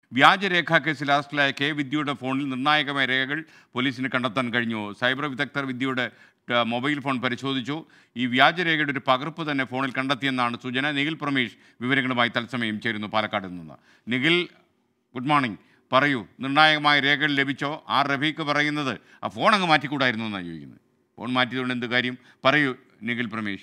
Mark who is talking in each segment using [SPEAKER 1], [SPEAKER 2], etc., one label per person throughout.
[SPEAKER 1] വ്യാജരേഖാ കേസിൽ അറസ്റ്റിലായ കെ വിദ്യയുടെ ഫോണിൽ നിർണായകമായ രേഖകൾ പോലീസിന് കണ്ടെത്താൻ കഴിഞ്ഞു സൈബർ വിദഗ്ധർ വിദ്യയുടെ ഏഹ്, മൊബൈൽ ഫോൺ പരിശോധിച്ചു ഈ വ്യാജരേഖയുടെ ഒരു പകർപ്പ് തന്നെ ഫോണിൽ കണ്ടെത്തിയെന്നാണ് സൂചന നിഖിൽ പ്രമേഷ് വിവരങ്ങളുമായി തത്സമയം ചേരുന്നു പാലക്കാട് നിന്ന് നിഖിൽ ഗുഡ് മോർണിംഗ് പറയൂ നിർണായകമായ രേഖകൾ ലഭിച്ചോ ആർ റഫീഖ് പറയുന്നത് ആ ഫോൺ അങ്ങ് മാറ്റിക്കൂടായിരുന്നു എന്നാണ് ചോദിക്കുന്നത് ഫോൺ മാറ്റിയതുകൊണ്ട് എന്ത് കാര്യം പറയൂ നിഖിൽ പ്രമേഷ്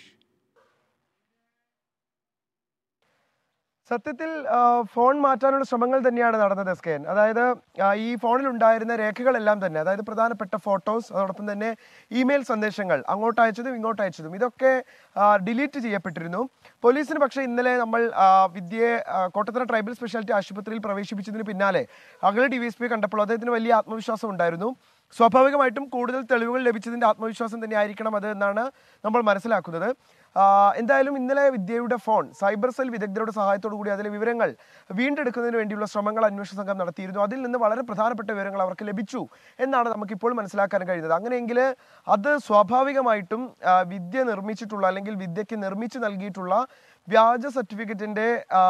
[SPEAKER 2] സത്യത്തിൽ ആ, ഫോൺ മാറ്റാനുള്ള ശ്രമങ്ങൾ തന്നെയാണ് നടന്നത് എസ് കെ എൻ അതായത് ആ, ഈ ഫോണിൽ ഉണ്ടായിരുന്ന രേഖകളെല്ലാം തന്നെ അതായത് പ്രധാനപ്പെട്ട ഫോട്ടോസ് അതോടൊപ്പം തന്നെ ഇമെയിൽ സന്ദേശങ്ങൾ അങ്ങോട്ട് അയച്ചതും ഇങ്ങോട്ട് അയച്ചതും ഇതൊക്കെ ഡിലീറ്റ് ചെയ്യപ്പെട്ടിരുന്നു പോലീസിന് പക്ഷേ ഇന്നലെ നമ്മൾ ആ, വിദ്യയെ ആ, കോട്ടത്തറ ട്രൈബൽ സ്പെഷ്യാലിറ്റി ആശുപത്രിയിൽ പ്രവേശിപ്പിച്ചതിന് പിന്നാലെ അകലെ ഡി വി എസ് പി കണ്ടപ്പോൾ അദ്ദേഹത്തിന് വലിയ ആത്മവിശ്വാസം ഉണ്ടായിരുന്നു സ്വാഭാവികമായിട്ടും കൂടുതൽ തെളിവുകൾ ലഭിച്ചതിന്റെ ആത്മവിശ്വാസം തന്നെ ആയിരിക്കണം അത് എന്നാണ് നമ്മൾ മനസ്സിലാക്കുന്നത് ആ, എന്തായാലും ഇന്നലെ വിദ്യയുടെ ഫോൺ സൈബർ സെൽ വിദഗ്ധരുടെ സഹായത്തോടു കൂടി അതിലെ വിവരങ്ങൾ വീണ്ടെടുക്കുന്നതിന് വേണ്ടിയുള്ള ശ്രമങ്ങൾ അന്വേഷണ സംഘം നടത്തിയിരുന്നു അതിൽ നിന്ന് വളരെ പ്രധാനപ്പെട്ട വിവരങ്ങൾ അവർക്ക് ലഭിച്ചു എന്നാണ് നമുക്കിപ്പോൾ മനസ്സിലാക്കാൻ കഴിയുന്നത് അങ്ങനെയെങ്കിൽ അത് സ്വാഭാവികമായിട്ടും ആ, വിദ്യ നിർമ്മിച്ചിട്ടുള്ള അല്ലെങ്കിൽ വിദ്യയ്ക്ക് നിർമ്മിച്ചു നൽകിയിട്ടുള്ള വ്യാജ സർട്ടിഫിക്കറ്റിന്റെ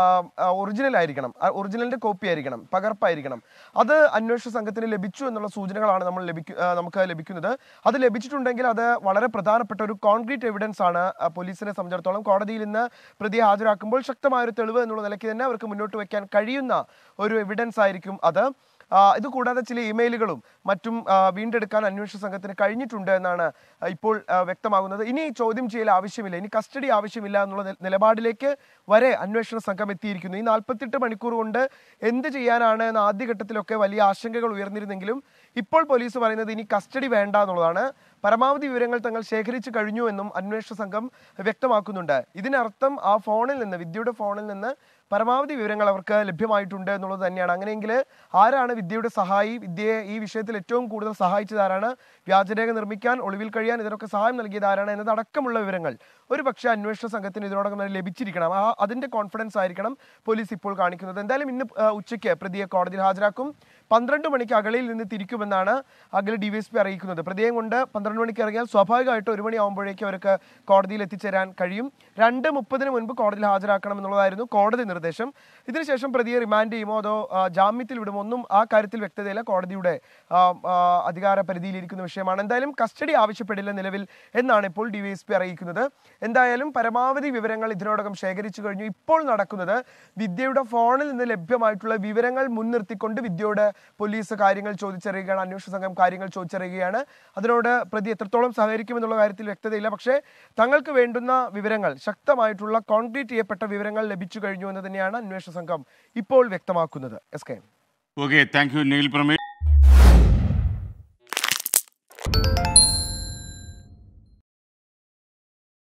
[SPEAKER 2] ഒറിജിനൽ ആയിരിക്കണം ഒറിജിനലിന്റെ കോപ്പി ആയിരിക്കണം പകർപ്പായിരിക്കണം അത് അന്വേഷണ സംഘത്തിന് ലഭിച്ചു എന്നുള്ള സൂചനകളാണ് നമ്മൾ ലഭിക്കു ആ, നമുക്ക് ലഭിക്കുന്നത് അത് ലഭിച്ചിട്ടുണ്ടെങ്കിൽ അത് വളരെ പ്രധാനപ്പെട്ട ഒരു കോൺക്രീറ്റ് എവിഡൻസ് ആണ് ആ, പോലീസിനെ സംബന്ധിച്ചിടത്തോളം കോടതിയിൽ ഇന്ന് പ്രതിയെ ഹാജരാക്കുമ്പോൾ ശക്തമായ ഒരു തെളിവ് എന്നുള്ള നിലയ്ക്ക് തന്നെ അവർക്ക് മുന്നോട്ട് വയ്ക്കാൻ കഴിയുന്ന ഒരു എവിഡൻസ് ആയിരിക്കും അത് ആ, ഇത് കൂടാതെ ചില ഇമെയിലുകളും മറ്റും ആ, വീണ്ടെടുക്കാൻ അന്വേഷണ സംഘത്തിന് കഴിഞ്ഞിട്ടുണ്ട് എന്നാണ് ആ, ഇപ്പോൾ ആ, വ്യക്തമാകുന്നത് ഇനി ചോദ്യം ചെയ്യൽ ആവശ്യമില്ല ഇനി കസ്റ്റഡി ആവശ്യമില്ല എന്നുള്ള നി- നിലപാടിലേക്ക് വരെ അന്വേഷണ സംഘം എത്തിയിരിക്കുന്നു ഈ നാൽപ്പത്തെട്ട് മണിക്കൂർ കൊണ്ട് എന്ത് ചെയ്യാനാണ് എന്ന ആദ്യഘട്ടത്തിലൊക്കെ വലിയ ആശങ്കകൾ ഉയർന്നിരുന്നെങ്കിലും ഇപ്പോൾ പോലീസ് പറയുന്നത് ഇനി കസ്റ്റഡി വേണ്ട എന്നുള്ളതാണ് പരമാവധി വിവരങ്ങൾ തങ്ങൾ ശേഖരിച്ചു കഴിഞ്ഞു എന്നും അന്വേഷണ സംഘം വ്യക്തമാക്കുന്നുണ്ട് ഇതിനർത്ഥം ആ ഫോണിൽ നിന്ന് വിദ്യയുടെ ഫോണിൽ നിന്ന് പരമാവധി വിവരങ്ങൾ അവർക്ക് ലഭ്യമായിട്ടുണ്ട് എന്നുള്ളത് തന്നെയാണ് അങ്ങനെയെങ്കിൽ ആരാണ് വിദ്യയുടെ സഹായി വിദ്യയെ ഈ വിഷയത്തിൽ ഏറ്റവും കൂടുതൽ സഹായിച്ചത് ആരാണ് വ്യാജരേഖ നിർമ്മിക്കാൻ ഒളിവിൽ കഴിയാൻ ഇതിനൊക്കെ സഹായം നൽകിയത് ആരാണ് എന്നതടക്കമുള്ള വിവരങ്ങൾ ഒരു പക്ഷേ അന്വേഷണ സംഘത്തിന് ഇതിനോടകം തന്നെ ലഭിച്ചിരിക്കണം ആ അതിന്റെ കോൺഫിഡൻസ് ആയിരിക്കണം പോലീസ് ഇപ്പോൾ കാണിക്കുന്നത് എന്തായാലും ഇന്ന് ആ, ഉച്ചയ്ക്ക് പ്രതിയെ കോടതിയിൽ ഹാജരാക്കും പന്ത്രണ്ട് മണിക്ക് അകളിയിൽ നിന്ന് തിരിക്കുമെന്നാണ് അകലെ ഡി വി എസ് പി അറിയിക്കുന്നത് പ്രതിയെ കൊണ്ട് പന്ത്രണ്ട് മണിക്ക് ഇറങ്ങിയാൽ സ്വാഭാവികമായിട്ട് ഒരു മണിയാകുമ്പോഴേക്കും അവർക്ക് കോടതിയിൽ എത്തിച്ചേരാൻ കഴിയും രണ്ട് മുപ്പതിന് മുൻപ് കോടതിയിൽ ഹാജരാക്കണം എന്നുള്ളതായിരുന്നു കോടതി നിർദ്ദേശം ഇതിനുശേഷം പ്രതിയെ റിമാൻഡ് ചെയ്യുമോ അതോ ആ, ജാമ്യത്തിൽ വിടുമോ ഒന്നും ആ കാര്യത്തിൽ വ്യക്തതയില്ല കോടതിയുടെ ആ, ആ, അധികാര പരിധിയിലിരിക്കുന്ന വിഷയമാണ് എന്തായാലും കസ്റ്റഡി ആവശ്യപ്പെടില്ല നിലവിൽ എന്നാണ് ഇപ്പോൾ ഡി വി എസ് പി അറിയിക്കുന്നത് എന്തായാലും പരമാവധി വിവരങ്ങൾ ഇതിനോടകം ശേഖരിച്ചു കഴിഞ്ഞു ഇപ്പോൾ നടക്കുന്നത് വിദ്യയുടെ ഫോണിൽ നിന്ന് ലഭ്യമായിട്ടുള്ള വിവരങ്ങൾ മുൻനിർത്തിക്കൊണ്ട് വിദ്യയോട് പോലീസ് കാര്യങ്ങൾ ചോദിച്ചറിയുകയാണ് അന്വേഷണ സംഘം കാര്യങ്ങൾ ചോദിച്ചറിയുകയാണ് അതിനോട് പ്രതി എത്രത്തോളം സഹകരിക്കുമെന്നുള്ള കാര്യത്തിൽ വ്യക്തതയില്ല പക്ഷേ തങ്ങൾക്ക് വേണ്ടുന്ന വിവരങ്ങൾ ശക്തമായിട്ടുള്ള കോൺക്രീറ്റ് ചെയ്യപ്പെട്ട വിവരങ്ങൾ ലഭിച്ചു കഴിഞ്ഞു എന്ന് തന്നെയാണ് അന്വേഷണ സംഘം ഇപ്പോൾ വ്യക്തമാക്കുന്നത് S K
[SPEAKER 1] okay thank you Nikhil Pramesh